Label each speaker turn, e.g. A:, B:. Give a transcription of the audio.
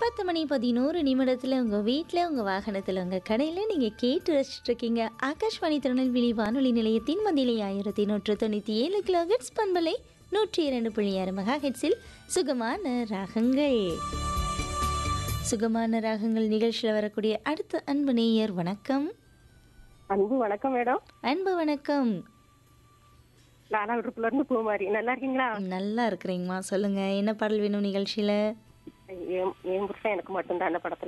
A: பத்து மணி பதினோரு நிமிடத்தில் உங்கள் வீட்டில் உங்கள் வாகனத்தில் உங்கள் கடையில் நீங்கள் கேட்டு ரசிச்சிட்ருக்கீங்க ஆகாஷ்வாணி திருநெல்வேலி வானொலி நிலையத்தின் மதிலை ஆயிரத்தி நூற்று தொண்ணூற்றி ஏழு கிலோ ஹெட்ஸ் பண்பலை நூற்றி இரண்டு புள்ளி ஆறு மெகா ஹெட்ஸில் சுகமான ராகங்கள் சுகமான ராகங்கள் நிகழ்ச்சியில் வரக்கூடிய அடுத்த அன்பு நேயர் வணக்கம்
B: அன்பு வணக்கம் மேடம்
A: அன்பு வணக்கம்
B: லாலாவிருப்புல இருந்து பூமாரி நல்லா இருக்கீங்களா
A: நல்லா இருக்கிறீங்கம்மா சொல்லுங்கள் என்ன பாடல் வேணும் நிகழ்ச்சியில்
B: என் என் புருஷன் எனக்கு மட்டும்தான் அந்த படத்துல